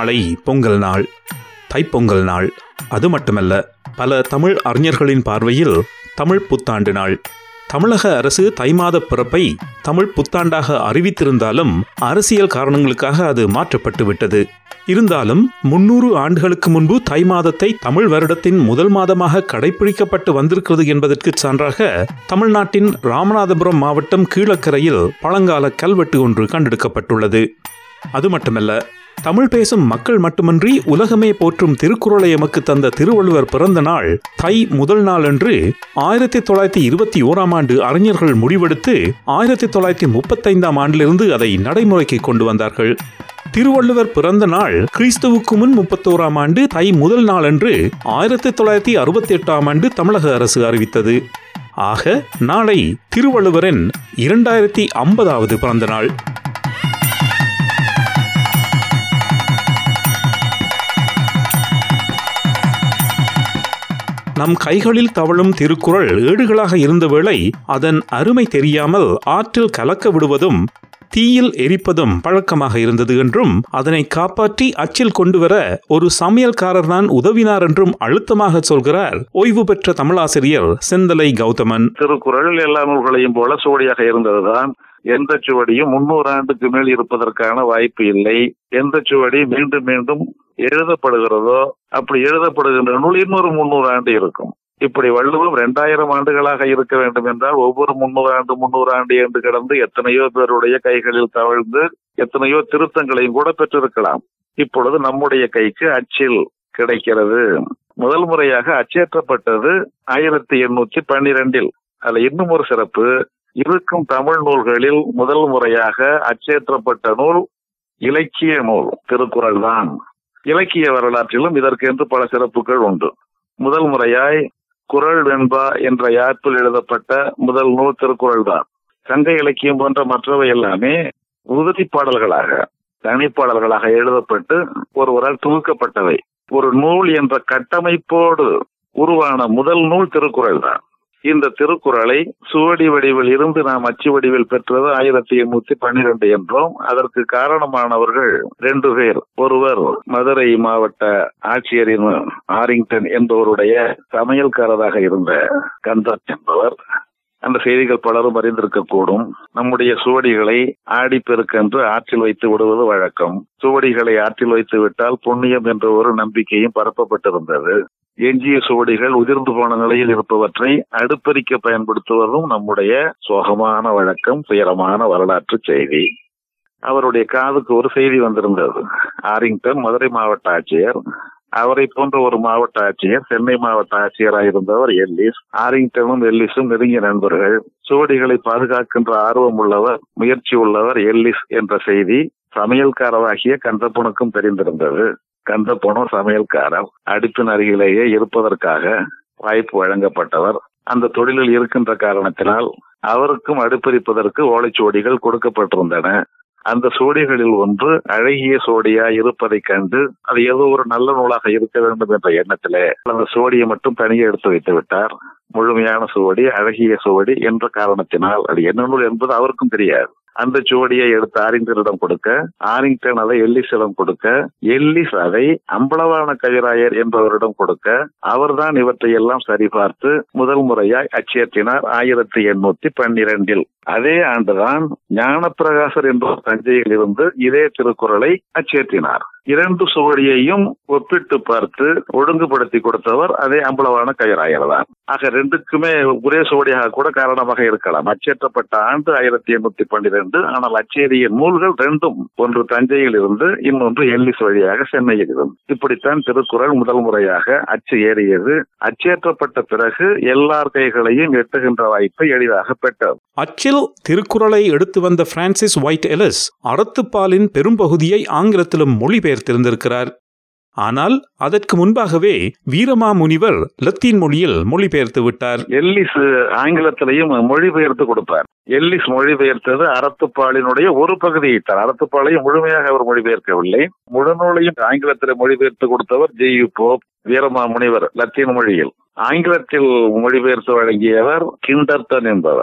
நாளை பொங்கல் நாள் தைப்பொங்கல் நாள் அது மட்டுமல்ல பல தமிழ் அறிஞர்களின் பார்வையில் தமிழ் புத்தாண்டு நாள் தமிழக அரசு தை மாத பிறப்பை தமிழ் புத்தாண்டாக அறிவித்திருந்தாலும் அரசியல் காரணங்களுக்காக அது மாற்றப்பட்டு விட்டது இருந்தாலும் முன்னூறு ஆண்டுகளுக்கு முன்பு தை மாதத்தை தமிழ் வருடத்தின் முதல் மாதமாக கடைபிடிக்கப்பட்டு வந்திருக்கிறது என்பதற்கு சான்றாக தமிழ்நாட்டின் ராமநாதபுரம் மாவட்டம் கீழக்கரையில் பழங்கால கல்வெட்டு ஒன்று கண்டெடுக்கப்பட்டுள்ளது அது மட்டுமல்ல தமிழ் பேசும் மக்கள் மட்டுமன்றி உலகமே போற்றும் திருக்குறளை எமக்கு தந்த திருவள்ளுவர் பிறந்த நாள் தை முதல் நாள் அன்று ஆயிரத்தி தொள்ளாயிரத்தி இருபத்தி ஓராம் ஆண்டு அறிஞர்கள் முடிவெடுத்து ஆயிரத்தி தொள்ளாயிரத்தி முப்பத்தைந்தாம் ஆண்டிலிருந்து அதை நடைமுறைக்கு கொண்டு வந்தார்கள் திருவள்ளுவர் பிறந்த நாள் கிறிஸ்துவுக்கு முன் முப்பத்தோராம் ஆண்டு தை முதல் நாள் அன்று ஆயிரத்தி தொள்ளாயிரத்தி அறுபத்தி எட்டாம் ஆண்டு தமிழக அரசு அறிவித்தது ஆக நாளை திருவள்ளுவரின் இரண்டாயிரத்தி ஐம்பதாவது பிறந்த நாள் நம் கைகளில் தவழும் திருக்குறள் ஏடுகளாக இருந்த வேளை அதன் அருமை தெரியாமல் ஆற்றில் கலக்க விடுவதும் தீயில் எரிப்பதும் பழக்கமாக இருந்தது என்றும் அதனை காப்பாற்றி அச்சில் கொண்டு வர ஒரு சமையல்காரர் தான் உதவினார் என்றும் அழுத்தமாக சொல்கிறார் ஓய்வு பெற்ற தமிழாசிரியர் செந்தலை கௌதமன் திருக்குறள் எல்லா நூல்களையும் போல சுவடியாக இருந்ததுதான் எந்த சுவடியும் முன்னூறு ஆண்டுக்கு மேல் இருப்பதற்கான வாய்ப்பு இல்லை எந்த சுவடி மீண்டும் மீண்டும் எழுதப்படுகிறதோ அப்படி எழுதப்படுகின்ற நூல் இன்னொரு முன்னூறு ஆண்டு இருக்கும் இப்படி வள்ளுவம் இரண்டாயிரம் ஆண்டுகளாக இருக்க வேண்டும் என்றால் ஒவ்வொரு முன்னூறு ஆண்டு முன்னூறு ஆண்டு என்று கடந்து எத்தனையோ பேருடைய கைகளில் தவழ்ந்து எத்தனையோ திருத்தங்களையும் கூட பெற்றிருக்கலாம் இப்பொழுது நம்முடைய கைக்கு அச்சில் கிடைக்கிறது முதல் முறையாக அச்சேற்றப்பட்டது ஆயிரத்தி எண்ணூத்தி பன்னிரெண்டில் அதுல இன்னும் ஒரு சிறப்பு இருக்கும் தமிழ் நூல்களில் முதல் முறையாக அச்சேற்றப்பட்ட நூல் இலக்கிய நூல் திருக்குறள் தான் இலக்கிய வரலாற்றிலும் இதற்கென்று பல சிறப்புகள் உண்டு முதல் முறையாய் குரல் வெண்பா என்ற யாப்பில் எழுதப்பட்ட முதல் நூல் திருக்குறள் தான் சங்க இலக்கியம் போன்ற மற்றவை எல்லாமே உறுதி பாடல்களாக தனிப்பாடல்களாக எழுதப்பட்டு ஒருவரால் தொகுக்கப்பட்டவை ஒரு நூல் என்ற கட்டமைப்போடு உருவான முதல் நூல் திருக்குறள் தான் இந்த திருக்குறளை சுவடி வடிவில் இருந்து நாம் அச்சு வடிவில் பெற்றது ஆயிரத்தி எண்ணூத்தி பன்னிரண்டு என்றோம் அதற்கு காரணமானவர்கள் ரெண்டு பேர் ஒருவர் மதுரை மாவட்ட ஆட்சியரின் ஆரிங்டன் என்பவருடைய சமையல்காரராக இருந்த கந்தர் என்பவர் அந்த செய்திகள் பலரும் அறிந்திருக்கக்கூடும் நம்முடைய சுவடிகளை ஆடிப்பெருக்கென்று ஆற்றில் வைத்து விடுவது வழக்கம் சுவடிகளை ஆற்றில் வைத்து விட்டால் புண்ணியம் என்ற ஒரு நம்பிக்கையும் பரப்பப்பட்டிருந்தது எஞ்சிய சுவடிகள் உதிர்ந்து போன நிலையில் இருப்பவற்றை அடுப்பறிக்க பயன்படுத்துவதும் நம்முடைய சோகமான வழக்கம் துயரமான வரலாற்று செய்தி அவருடைய காதுக்கு ஒரு செய்தி வந்திருந்தது ஆரிங்டன் மதுரை மாவட்ட ஆட்சியர் அவரை போன்ற ஒரு மாவட்ட ஆட்சியர் சென்னை மாவட்ட ஆட்சியராக இருந்தவர் எல்லிஸ் ஆரிங்டனும் எல்லிஸும் நெருங்கிய நண்பர்கள் சுவடிகளை பாதுகாக்கின்ற ஆர்வம் உள்ளவர் முயற்சி உள்ளவர் எல்லிஸ் என்ற செய்தி சமையல்காரராகிய கந்தப்பனுக்கும் தெரிந்திருந்தது கந்தப்பனும் சமையல்காரர் அடுப்பின் அருகிலேயே இருப்பதற்காக வாய்ப்பு வழங்கப்பட்டவர் அந்த தொழிலில் இருக்கின்ற காரணத்தினால் அவருக்கும் அடுப்பறிப்பதற்கு ஓலைச்சுவடிகள் கொடுக்கப்பட்டிருந்தன அந்த சோடிகளில் ஒன்று அழகிய சோடியா இருப்பதை கண்டு அது ஏதோ ஒரு நல்ல நூலாக இருக்க வேண்டும் என்ற எண்ணத்திலே அந்த சோடியை மட்டும் தனியே எடுத்து வைத்து விட்டார் முழுமையான சுவடி அழகிய சுவடி என்ற காரணத்தினால் அது என்ன நூல் என்பது அவருக்கும் தெரியாது அந்த சுவடியை எடுத்து ஆரிங்டனிடம் கொடுக்க ஆரிங்டன் அதை எல்லிஸிடம் கொடுக்க எல்லிஸ் அதை அம்பளவான கவிராயர் என்பவரிடம் கொடுக்க அவர்தான் இவற்றை எல்லாம் சரிபார்த்து முதல் முறையாய் அச்சேற்றினார் ஆயிரத்தி எண்ணூத்தி பன்னிரெண்டில் அதே ஆண்டுதான் ஞானப்பிரகாசர் என்ற தஞ்சையில் இருந்து இதே திருக்குறளை அச்சேற்றினார் இரண்டு சுவடியையும் ஒப்பிட்டு பார்த்து ஒழுங்குபடுத்தி கொடுத்தவர் அதே அம்பலவான கவிராயர் தான் ஆக ரெண்டுக்குமே ஒரே சுவடியாக கூட காரணமாக இருக்கலாம் அச்சேற்றப்பட்ட ஆண்டு ஆயிரத்தி எண்ணூத்தி பன்னிரெண்டு ஆனால் அச்சேரிய நூல்கள் ரெண்டும் ஒன்று தஞ்சையில் இருந்து இன்னொன்று எல்லிஸ் வழியாக சென்னையில் இருந்து இப்படித்தான் திருக்குறள் முதல் முறையாக அச்சு ஏறியது அச்சேற்றப்பட்ட பிறகு எல்லார் கைகளையும் எட்டுகின்ற வாய்ப்பை எளிதாக பெற்றது அச்சில் திருக்குறளை எடுத்து வந்த பிரான்சிஸ் ஒயிட் எலிஸ் அறத்துப்பாலின் பெரும்பகுதியை ஆங்கிலத்திலும் மொழிபெயர்த்திருந்திருக்கிறார் ஆனால் அதற்கு முன்பாகவே வீரமா முனிவர் லத்தீன் மொழியில் மொழிபெயர்த்து விட்டார் எல்லிஸ் ஆங்கிலத்திலையும் மொழிபெயர்த்து கொடுப்பார் எல்லிஸ் மொழிபெயர்த்தது அறத்துப்பாலினுடைய ஒரு பகுதியை தான் அறத்துப்பாலையும் முழுமையாக அவர் மொழிபெயர்க்கவில்லை முழுநூலையும் ஆங்கிலத்தில் மொழிபெயர்த்து கொடுத்தவர் ஜே யு போப் வீரமா முனிவர் லத்தீன் மொழியில் ஆங்கிலத்தில் மொழிபெயர்த்து வழங்கியவர் கிண்டர்டன் என்பவர்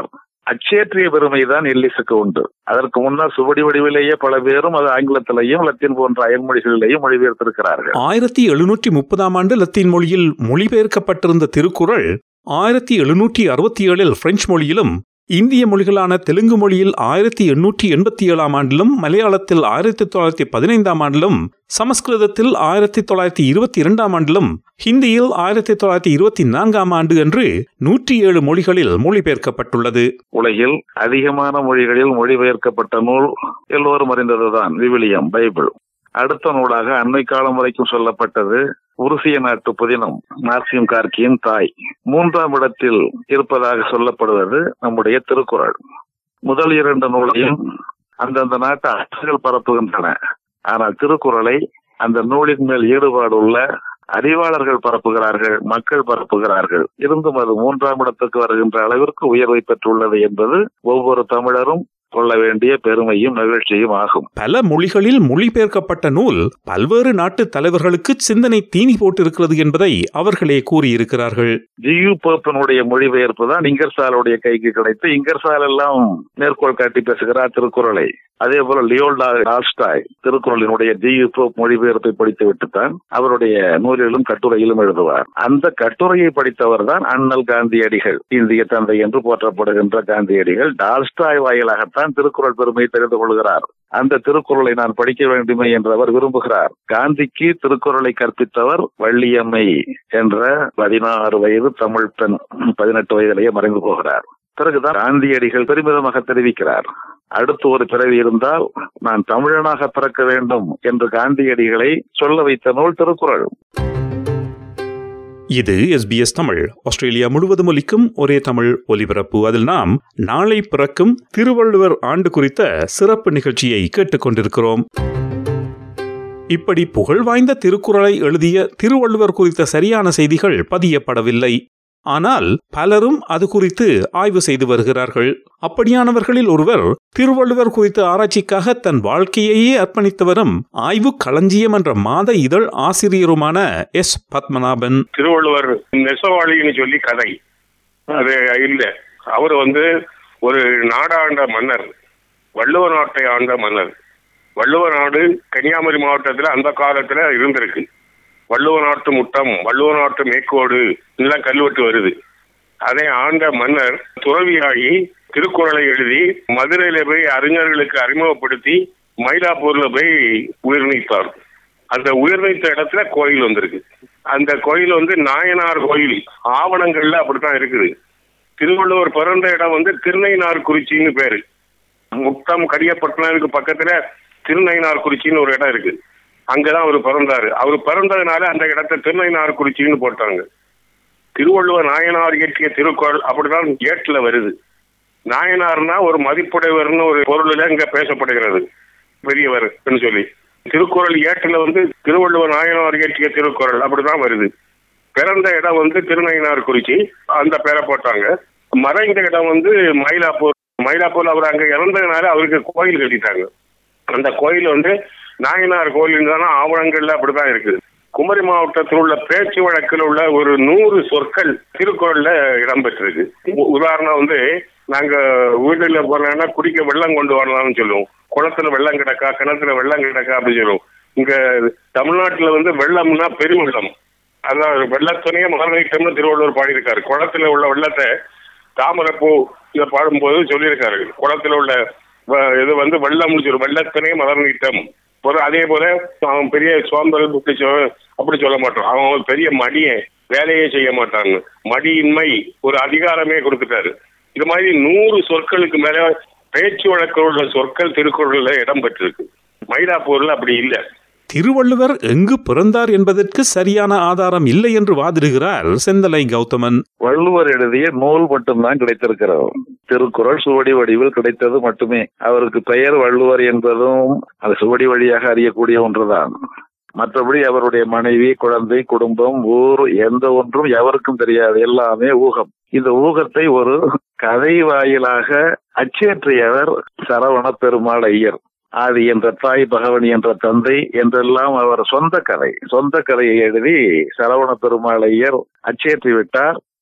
அச்சேற்றிய பெருமைதான் எல்லிஸுக்கு உண்டு அதற்கு முன்னர் சுவடி வடிவிலேயே பல பேரும் அது ஆங்கிலத்திலையும் லத்தீன் போன்ற அயல்மொழிகளிலேயும் மொழிபெயர்த்திருக்கிறார்கள் ஆயிரத்தி எழுநூற்றி முப்பதாம் ஆண்டு லத்தீன் மொழியில் மொழிபெயர்க்கப்பட்டிருந்த திருக்குறள் ஆயிரத்தி எழுநூற்றி அறுபத்தி ஏழில் பிரெஞ்சு மொழியிலும் இந்திய மொழிகளான தெலுங்கு மொழியில் ஆயிரத்தி எண்ணூற்றி எண்பத்தி ஏழாம் ஆண்டிலும் மலையாளத்தில் ஆயிரத்தி தொள்ளாயிரத்தி பதினைந்தாம் ஆண்டிலும் சமஸ்கிருதத்தில் ஆயிரத்தி தொள்ளாயிரத்தி இருபத்தி இரண்டாம் ஆண்டிலும் ஹிந்தியில் ஆயிரத்தி தொள்ளாயிரத்தி இருபத்தி நான்காம் ஆண்டு என்று நூற்றி ஏழு மொழிகளில் மொழிபெயர்க்கப்பட்டுள்ளது உலகில் அதிகமான மொழிகளில் மொழிபெயர்க்கப்பட்ட நூல் எல்லோரும் அறிந்ததுதான் விவிலியம் பைபிள் அடுத்த நூலாக அண்மை காலம் வரைக்கும் சொல்லப்பட்டது உருசிய நாட்டு புதினம் மார்சியம் கார்கியின் தாய் மூன்றாம் இடத்தில் இருப்பதாக சொல்லப்படுவது நம்முடைய திருக்குறள் முதல் இரண்டு நூலையும் அந்தந்த நாட்டு அரசுகள் பரப்புகின்றன ஆனால் திருக்குறளை அந்த நூலின் மேல் ஈடுபாடு உள்ள அறிவாளர்கள் பரப்புகிறார்கள் மக்கள் பரப்புகிறார்கள் இருந்தும் அது மூன்றாம் இடத்துக்கு வருகின்ற அளவிற்கு உயர்வை பெற்றுள்ளது என்பது ஒவ்வொரு தமிழரும் கொள்ள வேண்டிய பெருமையும் மகிழ்ச்சியும் ஆகும் பல மொழிகளில் மொழிபெயர்க்கப்பட்ட நூல் பல்வேறு நாட்டு தலைவர்களுக்கு சிந்தனை தீனி போட்டிருக்கிறது என்பதை அவர்களே கூறியிருக்கிறார்கள் ஜியு போப்பனுடைய மொழிபெயர்ப்பு தான் இங்கர்சாலுடைய கைக்கு கிடைத்து இங்கர்சால் எல்லாம் மேற்கோள் காட்டி பேசுகிறார் திருக்குறளை அதே போல லியோல்டா டால்ஸ்டாய் திருக்குறளினுடைய ஜியு போப் மொழிபெயர்ப்பை படித்து விட்டுத்தான் அவருடைய நூலிலும் கட்டுரையிலும் எழுதுவார் அந்த கட்டுரையை படித்தவர் தான் அண்ணல் காந்தியடிகள் இந்திய தந்தை என்று போற்றப்படுகின்ற காந்தியடிகள் டால்ஸ்டாய் வாயிலாகத்தான் திருக்குறள் பெருமையை தெரிந்து கொள்கிறார் அந்த திருக்குறளை நான் படிக்க வேண்டுமே என்று அவர் விரும்புகிறார் காந்திக்கு திருக்குறளை கற்பித்தவர் வள்ளியம்மை என்ற பதினாறு வயது தமிழ் பெண் பதினெட்டு வயதிலேயே மறைந்து போகிறார் பிறகுதான் காந்தியடிகள் பெருமிதமாக தெரிவிக்கிறார் அடுத்து ஒரு பிறவி இருந்தால் நான் தமிழனாக பிறக்க வேண்டும் என்று காந்தியடிகளை சொல்ல வைத்த நூல் திருக்குறள் இது எஸ்பிஎஸ் தமிழ் ஆஸ்திரேலியா முழுவதும் ஒலிக்கும் ஒரே தமிழ் ஒலிபரப்பு அதில் நாம் நாளை பிறக்கும் திருவள்ளுவர் ஆண்டு குறித்த சிறப்பு நிகழ்ச்சியை கேட்டுக்கொண்டிருக்கிறோம் இப்படி புகழ் வாய்ந்த திருக்குறளை எழுதிய திருவள்ளுவர் குறித்த சரியான செய்திகள் பதியப்படவில்லை ஆனால் பலரும் அது குறித்து ஆய்வு செய்து வருகிறார்கள் அப்படியானவர்களில் ஒருவர் திருவள்ளுவர் குறித்த ஆராய்ச்சிக்காக தன் வாழ்க்கையையே அர்ப்பணித்தவரும் ஆய்வு களஞ்சியம் என்ற மாத இதழ் ஆசிரியருமான எஸ் பத்மநாபன் திருவள்ளுவர் நெசவாளின்னு சொல்லி கதை அது இல்ல அவர் வந்து ஒரு நாடாண்ட மன்னர் வள்ளுவ நாட்டை ஆண்ட மன்னர் வள்ளுவ நாடு கன்னியாகுமரி மாவட்டத்துல அந்த காலத்துல இருந்திருக்கு வள்ளுவ நாட்டு முட்டம் வள்ளுவ நாட்டு மேற்கோடு எல்லாம் கல்வெட்டு வருது அதை ஆண்ட மன்னர் துறவியாகி திருக்குறளை எழுதி மதுரையில போய் அறிஞர்களுக்கு அறிமுகப்படுத்தி மயிலாப்பூர்ல போய் உயிர் நீத்தார் அந்த உயிர் நீத்த இடத்துல கோயில் வந்திருக்கு அந்த கோயில் வந்து நாயனார் கோயில் ஆவணங்கள்ல அப்படித்தான் இருக்குது திருவள்ளுவர் பிறந்த இடம் வந்து திருநைனார் குறிச்சின்னு பேரு முட்டம் கரியப்பட்டினத்துக்கு பக்கத்துல திருநைனார் குறிச்சின்னு ஒரு இடம் இருக்கு அங்கதான் அவர் பிறந்தாரு அவர் பிறந்ததுனால அந்த இடத்த திருநைனார் குறிச்சின்னு போட்டாங்க திருவள்ளுவர் நாயனார் இயற்றிய திருக்குறள் அப்படிதான் ஏட்டுல வருது நாயனார்னா ஒரு மதிப்புடையவர்னு ஒரு பொருள்ல இங்க பேசப்படுகிறது பெரியவர் சொல்லி திருக்குறள் ஏட்டுல வந்து திருவள்ளுவர் நாயனார் இயற்றிய திருக்குறள் அப்படிதான் வருது பிறந்த இடம் வந்து திருநயினார் குறிச்சி அந்த பேரை போட்டாங்க மறைந்த இடம் வந்து மயிலாப்பூர் மயிலாப்பூர்ல அவர் அங்க இறந்ததுனால அவருக்கு கோயில் கட்டிட்டாங்க அந்த கோயில் வந்து நாயனார் கோயில் தானே ஆவணங்கள்ல அப்படிதான் இருக்குது குமரி மாவட்டத்தில் உள்ள பேச்சு வழக்கில் உள்ள ஒரு நூறு சொற்கள் திருக்குறள்ல இடம்பெற்றிருக்கு உ- உதாரணம் வந்து நாங்க வீடுல போனோம்னா குடிக்க வெள்ளம் கொண்டு வரலாம்னு சொல்லுவோம் குளத்துல வெள்ளம் கிடக்கா கிணத்துல வெள்ளம் கிடக்கா அப்படின்னு சொல்லுவோம் இங்க தமிழ்நாட்டுல வந்து வெள்ளம்னா பெருவெள்ளம் அதான் வெள்ளத்துணையே மரணம் திருவள்ளுவர் பாடியிருக்காரு குளத்துல உள்ள வெள்ளத்தை தாமரைப்பூ இதை பாடும்போது சொல்லியிருக்காரு குளத்துல உள்ள வ- இது வந்து வெள்ளம்னு சொல்லு வெள்ளத்தினே மலர் நீட்டம் ஒரு அதே போல அவன் பெரிய சோம்பல் இப்படி சொ- அப்படி சொல்ல மாட்டான் அவன் ஒரு பெரிய மடியன் வேலையே செய்ய மாட்டாங்க மடியின்மை ஒரு அதிகாரமே கொடுத்துட்டாரு இது மாதிரி நூறு சொற்களுக்கு மேல பேச்சு வழக்கில் உள்ள சொற்கள் திருக்குறள்ல இடம் பெற்றிருக்கு மயிலாப்பூர்ல அப்படி இல்லை திருவள்ளுவர் எங்கு பிறந்தார் என்பதற்கு சரியான ஆதாரம் இல்லை என்று வாதிடுகிறார் செந்தலை கௌதமன் வள்ளுவர் எழுதிய நூல் மட்டும்தான் கிடைத்திருக்கிறது திருக்குறள் சுவடி வடிவில் கிடைத்தது மட்டுமே அவருக்கு பெயர் வள்ளுவர் என்பதும் அது சுவடி வழியாக அறியக்கூடிய ஒன்றுதான் மற்றபடி அவருடைய மனைவி குழந்தை குடும்பம் ஊர் எந்த ஒன்றும் எவருக்கும் தெரியாது எல்லாமே ஊகம் இந்த ஊகத்தை ஒரு கதை வாயிலாக அச்சேற்றியவர் சரவண பெருமாள் ஐயர் ஆதி என்ற தாய் பகவனி என்ற தந்தை என்றெல்லாம் அவர் சொந்த கதை சொந்த கதையை எழுதி சரவண பெருமாள் ஐயர் அச்சேற்றி விட்டார்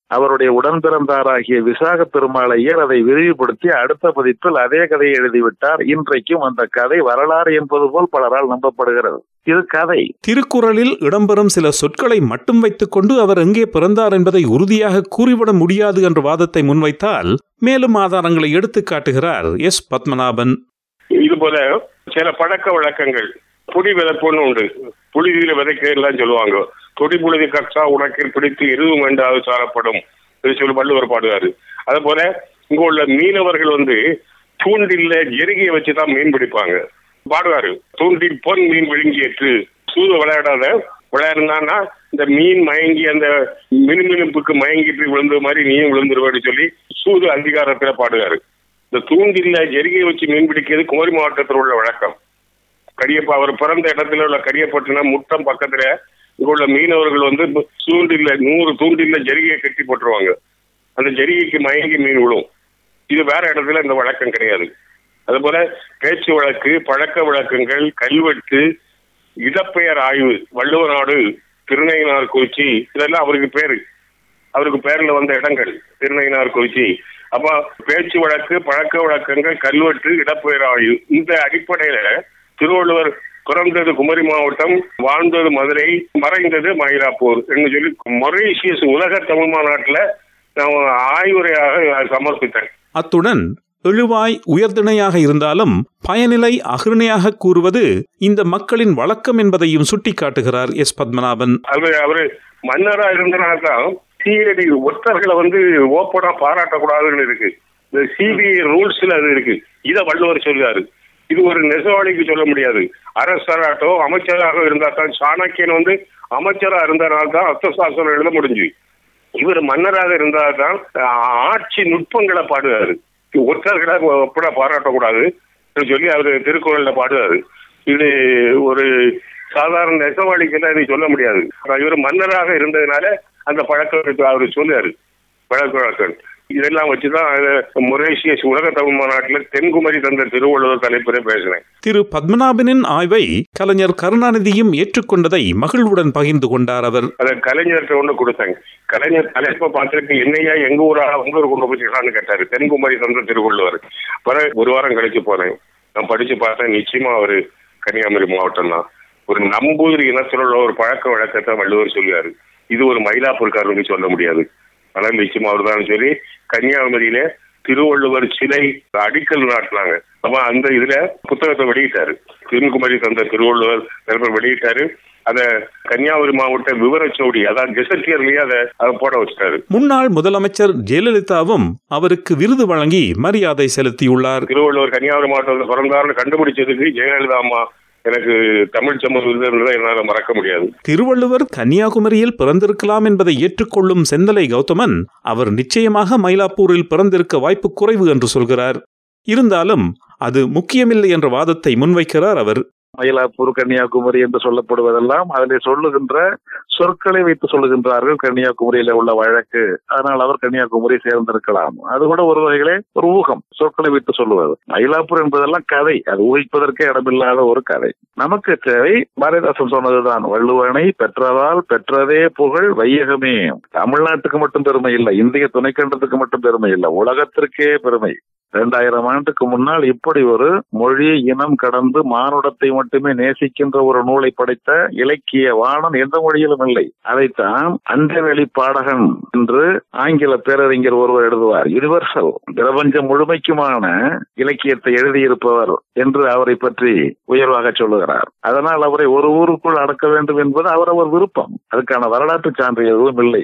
அவருடைய உடன்பிறந்தாராகிய விசாக பெருமாளையர் அதை விரிவுபடுத்தி அடுத்த பதிப்பில் அதே கதையை எழுதிவிட்டார் இன்றைக்கும் அந்த கதை வரலாறு என்பது போல் பலரால் நம்பப்படுகிறது இது கதை திருக்குறளில் இடம்பெறும் சில சொற்களை மட்டும் வைத்துக்கொண்டு அவர் எங்கே பிறந்தார் என்பதை உறுதியாக கூறிவிட முடியாது என்ற வாதத்தை முன்வைத்தால் மேலும் ஆதாரங்களை எடுத்துக் காட்டுகிறார் எஸ் பத்மநாபன் இது போல சில பழக்க வழக்கங்கள் புடி விதைப்புன்னு உண்டு புழுதியில விதைக்கலாம் சொல்லுவாங்க கொடி புழுதி கற்சா உனக்கு பிடித்து எதுவும் வேண்டாது சாரப்படும் இது சொல்லி வள்ளுவர் பாடுவாரு அதே போல இங்க உள்ள மீனவர்கள் வந்து தூண்டில்ல எருகிய வச்சுதான் மீன் பிடிப்பாங்க பாடுவாரு தூண்டில் பொன் மீன் விழுங்கியற்று சூது விளையாடாத விளையாடுனான்னா இந்த மீன் மயங்கி அந்த மினுமினுப்புக்கு மயங்கிட்டு விழுந்த மாதிரி நீயும் விழுந்துருவான்னு சொல்லி சூது அதிகாரத்துல பாடுவாரு இந்த தூண்டில்ல ஜெருகை வச்சு மீன் பிடிக்கிறது குமரி மாவட்டத்தில் உள்ள வழக்கம் கரியப்ப அவர் பிறந்த இடத்துல உள்ள கரியப்பட்டினம் முட்டம் பக்கத்துல இங்க உள்ள மீனவர்கள் வந்து தூண்டில்ல நூறு தூண்டில்ல ஜெருகையை கட்டி போட்டுருவாங்க அந்த ஜெருகைக்கு மயங்கி மீன் விழும் இது வேற இடத்துல இந்த வழக்கம் கிடையாது அதுபோல பேச்சு வழக்கு பழக்க வழக்கங்கள் கல்வெட்டு இடப்பெயர் ஆய்வு வள்ளுவ நாடு திருநயினார் குறிச்சி இதெல்லாம் அவருக்கு பேரு அவருக்கு பேர்ல வந்த இடங்கள் திருநயினார் குறிச்சி அப்ப பேச்சு வழக்கு பழக்க வழக்கங்கள் கல்வெட்டு இடப்பெயர் ஆய்வு இந்த அடிப்படையில திருவள்ளுவர் பிறந்தது குமரி மாவட்டம் வாழ்ந்தது மதுரை மறைந்தது மயிலாப்பூர் என்று சொல்லி மொரீஷியஸ் உலக தமிழ் மாநாட்டுல நான் ஆய்வுரையாக சமர்ப்பித்தேன் அத்துடன் எழுவாய் உயர்திணையாக இருந்தாலும் பயனிலை அகிர்ணையாக கூறுவது இந்த மக்களின் வழக்கம் என்பதையும் சுட்டிக்காட்டுகிறார் எஸ் பத்மநாபன் அவரு அவரு மன்னரா இருந்தனால்தான் சிஐடி ஒத்தர்களை வந்து ஓப்பனா பாராட்டக்கூடாதுன்னு இருக்கு இந்த சிபிஐ ரூல்ஸ்ல அது இருக்கு இத வள்ளுவர் சொல்றாரு இது ஒரு நெசவாளிக்கு சொல்ல முடியாது அரசராட்டோ அமைச்சராக இருந்தா தான் சாணக்கியன் வந்து அமைச்சரா இருந்தனால தான் அர்த்தசாஸ்திரம் எழுத முடிஞ்சு இவர் மன்னராக இருந்தால் தான் ஆட்சி நுட்பங்களை பாடுவாரு ஒற்றர்களை ஒப்பட பாராட்டக்கூடாது சொல்லி அவரு திருக்குறள்ல பாடுவாரு இது ஒரு சாதாரண நெசவாளிக்கெல்லாம் இதை சொல்ல முடியாது இவர் மன்னராக இருந்ததுனால அந்த பழக்கம் அவர் சொல்லுவாரு பழக்க வழக்கம் இதெல்லாம் வச்சுதான் மொரேஷியஸ் உலக தமிழ் மாநாட்டில் தென்குமரி தந்த திருவள்ளுவர் தலைப்புரை பேசினேன் திரு பத்மநாபனின் ஆய்வை கலைஞர் கருணாநிதியும் ஏற்றுக்கொண்டதை மகிழ்வுடன் பகிர்ந்து கொண்டார் அவர் அதை கலைஞர்கிட்ட ஒன்று கொடுத்தாங்க கலைஞர் தலைப்பை பார்த்துட்டு என்னையா எங்க ஊரா உங்க ஊர் கொண்டு போச்சுக்கலான்னு கேட்டாரு தென்குமரி தந்த திருவள்ளுவர் பிறகு ஒரு வாரம் கழிச்சு போனேன் நான் படிச்சு பார்த்தேன் நிச்சயமா அவரு கன்னியாகுமரி மாவட்டம் தான் ஒரு நம்பூதிரி இனத்தில் உள்ள ஒரு பழக்க வழக்கத்தை வள்ளுவர் சொல்லுவாரு இது ஒரு மயிலாப்பூர்காரன்னு சொல்ல முடியாது ஆனால் நிச்சயமா அவர் தான் சொல்லி கன்னியாகுமரியில திருவள்ளுவர் சிலை அடிக்கல் நாட்டினாங்க அப்ப அந்த இதுல புத்தகத்தை வெளியிட்டாரு தென்குமரி தந்த திருவள்ளுவர் வெளியிட்டாரு அத கன்னியாகுமரி மாவட்ட விவரச்சோடி அதாவது கெசட்டியர்லயே அதை அதை போட வச்சிட்டாரு முன்னாள் முதலமைச்சர் ஜெயலலிதாவும் அவருக்கு விருது வழங்கி மரியாதை செலுத்தியுள்ளார் திருவள்ளுவர் கன்னியாகுமரி மாவட்டத்தில் பிறந்தாருன்னு கண்டுபிடிச்சதுக்கு ஜெயலலிதா அம்மா எனக்கு தமிழ் சமூக விருது என்னால மறக்க முடியாது திருவள்ளுவர் கன்னியாகுமரியில் பிறந்திருக்கலாம் என்பதை ஏற்றுக்கொள்ளும் செந்தலை கௌதமன் அவர் நிச்சயமாக மயிலாப்பூரில் பிறந்திருக்க வாய்ப்பு குறைவு என்று சொல்கிறார் இருந்தாலும் அது முக்கியமில்லை என்ற வாதத்தை முன்வைக்கிறார் அவர் மயிலாப்பூர் கன்னியாகுமரி என்று சொல்லப்படுவதெல்லாம் அதில் சொல்லுகின்ற சொற்களை வைத்து சொல்லுகின்றார்கள் கன்னியாகுமரியில உள்ள வழக்கு அதனால் அவர் கன்னியாகுமரி சேர்ந்திருக்கலாம் அது கூட ஒரு வகையிலே ஒரு ஊகம் சொற்களை வைத்து சொல்லுவது மயிலாப்பூர் என்பதெல்லாம் கதை அது ஊகிப்பதற்கே இடமில்லாத ஒரு கதை நமக்கு தேவை பாரதிதாசன் சொன்னதுதான் வள்ளுவனை பெற்றதால் பெற்றதே புகழ் வையகமே தமிழ்நாட்டுக்கு மட்டும் பெருமை இல்லை இந்திய துணைக்கண்டத்துக்கு மட்டும் பெருமை இல்லை உலகத்திற்கே பெருமை இரண்டாயிரம் ஆண்டுக்கு முன்னால் இப்படி ஒரு மொழி இனம் கடந்து மானுடத்தை மட்டுமே நேசிக்கின்ற ஒரு நூலை படைத்த இலக்கிய வாணன் எந்த மொழியிலும் இல்லை அதைத்தான் அந்தவெளி பாடகன் என்று ஆங்கில பேரறிஞர் ஒருவர் எழுதுவார் யுனிவர்சல் பிரபஞ்சம் முழுமைக்குமான இலக்கியத்தை எழுதியிருப்பவர் என்று அவரை பற்றி உயர்வாக சொல்லுகிறார் அதனால் அவரை ஒரு ஊருக்குள் அடக்க வேண்டும் என்பது அவரவர் விருப்பம் அதுக்கான வரலாற்று சான்று எதுவும் இல்லை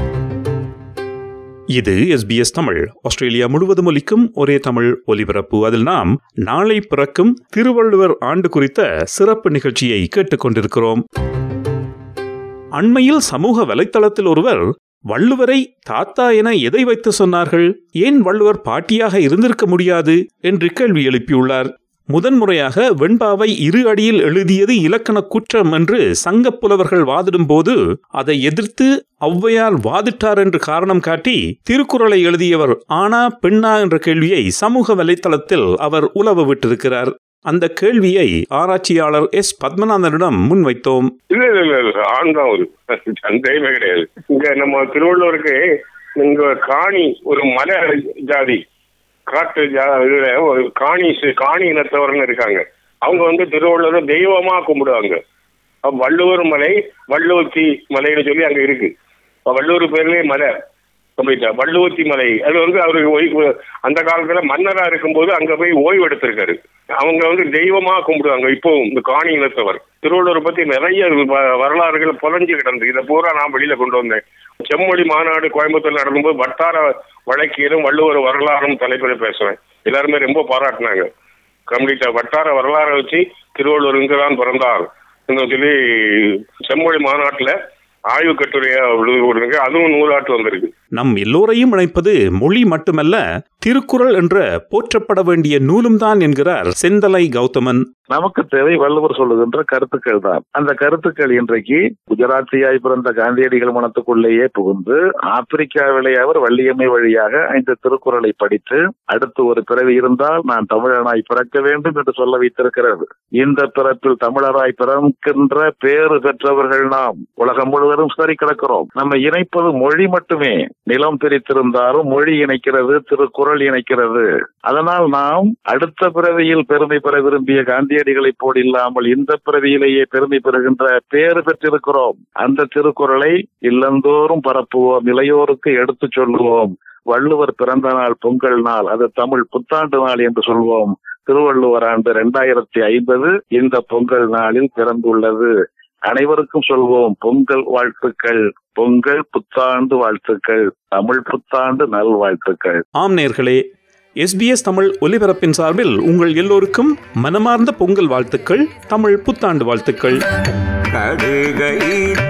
இது எஸ்பிஎஸ் தமிழ் ஆஸ்திரேலியா முழுவதும் ஒலிக்கும் ஒரே தமிழ் ஒலிபரப்பு அதில் நாம் நாளை பிறக்கும் திருவள்ளுவர் ஆண்டு குறித்த சிறப்பு நிகழ்ச்சியை கேட்டுக்கொண்டிருக்கிறோம் அண்மையில் சமூக வலைத்தளத்தில் ஒருவர் வள்ளுவரை தாத்தா என எதை வைத்து சொன்னார்கள் ஏன் வள்ளுவர் பாட்டியாக இருந்திருக்க முடியாது என்று கேள்வி எழுப்பியுள்ளார் முதன்முறையாக வெண்பாவை இரு அடியில் எழுதியது இலக்கண குற்றம் என்று சங்கப் புலவர்கள் வாதிடும் போது அதை எதிர்த்து ஔவையார் வாதிட்டார் என்று காரணம் காட்டி திருக்குறளை எழுதியவர் ஆனா பெண்ணா என்ற கேள்வியை சமூக வலைத்தளத்தில் அவர் உலவ விட்டிருக்கிறார் அந்த கேள்வியை ஆராய்ச்சியாளர் எஸ் பத்மநாதனிடம் முன்வைத்தோம் இல்ல இல்ல இல்ல ஆண் தான் ஒரு சந்தேகமே கிடையாது இங்க நம்ம திருவள்ளுவருக்கு இங்க காணி ஒரு மலை ஜாதி காட்டு ஜா- இதுல ஒரு காணி சி- காணி இனத்தவர்னு இருக்காங்க அவங்க வந்து திருவள்ளுவரை தெய்வமா கும்பிடுவாங்க அப்ப வள்ளுவர் மலை வள்ளுவத்தி மலைன்னு சொல்லி அங்க இருக்கு அப்ப வள்ளுவர் பேர்லயே மலை கம்ப்ளீட்டா வள்ளுவத்தி மலை அது வந்து அவருக்கு ஓய்வு அந்த காலத்துல மன்னரா இருக்கும்போது அங்க போய் ஓய்வு எடுத்திருக்காரு அவங்க வந்து தெய்வமா கும்பிடுவாங்க இப்போ இந்த காணி இனத்தவர் திருவள்ளுவர் பத்தி நிறைய வ- வரலாறுகள் புலஞ்சு கிடந்து இதை பூரா நான் வெளியில கொண்டு வந்தேன் செம்மொழி மாநாடு கோயம்புத்தூர் நடக்கும்போது வட்டார வழக்கியலும் வள்ளுவர் வரலாறும் தலைப்பில் பேசுவேன் எல்லாருமே ரொம்ப பாராட்டினாங்க கம்ப்ளீட்டா வட்டார வரலாறை வச்சு திருவள்ளுவர் இங்குதான் பிறந்தார் என்று சொல்லி செம்மொழி மாநாட்டுல ஆய்வு கட்டுரையா விடுங்க அதுவும் நூலாட்டு வந்திருக்கு நம் எல்லோரையும் இணைப்பது மொழி மட்டுமல்ல திருக்குறள் என்ற போற்றப்பட வேண்டிய நூலும் தான் என்கிறார் செந்தலை கௌதமன் நமக்கு தேவை வள்ளுவர் சொல்லுகின்ற கருத்துக்கள் தான் அந்த கருத்துக்கள் இன்றைக்கு குஜராத்தியாய் பிறந்த காந்தியடிகள் மனத்துக்குள்ளேயே புகுந்து ஆப்பிரிக்காவிலே அவர் வள்ளியம்மை வழியாக இந்த திருக்குறளை படித்து அடுத்து ஒரு பிறவி இருந்தால் நான் தமிழனாய் பிறக்க வேண்டும் என்று சொல்ல வைத்திருக்கிறது இந்த பிறப்பில் தமிழராய் பிறக்கின்ற பேறு பெற்றவர்கள் நாம் உலகம் முழுவதும் சரி கிடக்கிறோம் நம்ம இணைப்பது மொழி மட்டுமே நிலம் பிரித்திருந்தாலும் மொழி இணைக்கிறது திருக்குறள் இணைக்கிறது அதனால் நாம் அடுத்த பிறவியில் பெருமை பெற விரும்பிய காந்தியடிகளைப் போல் இல்லாமல் இந்த பிறவியிலேயே பெருமை பெறுகின்ற பேறு பெற்றிருக்கிறோம் அந்த திருக்குறளை இல்லந்தோறும் பரப்புவோம் இளையோருக்கு எடுத்துச் சொல்லுவோம் வள்ளுவர் பிறந்த நாள் பொங்கல் நாள் அது தமிழ் புத்தாண்டு நாள் என்று சொல்வோம் திருவள்ளுவர் ஆண்டு இரண்டாயிரத்தி ஐம்பது இந்த பொங்கல் நாளில் பிறந்துள்ளது அனைவருக்கும் சொல்வோம் பொங்கல் வாழ்த்துக்கள் பொங்கல் புத்தாண்டு வாழ்த்துக்கள் தமிழ் புத்தாண்டு நல்வாழ்த்துக்கள் ஆம் நேர்களே எஸ்பிஎஸ் தமிழ் ஒலிபரப்பின் சார்பில் உங்கள் எல்லோருக்கும் மனமார்ந்த பொங்கல் வாழ்த்துக்கள் தமிழ் புத்தாண்டு வாழ்த்துக்கள் கடுகை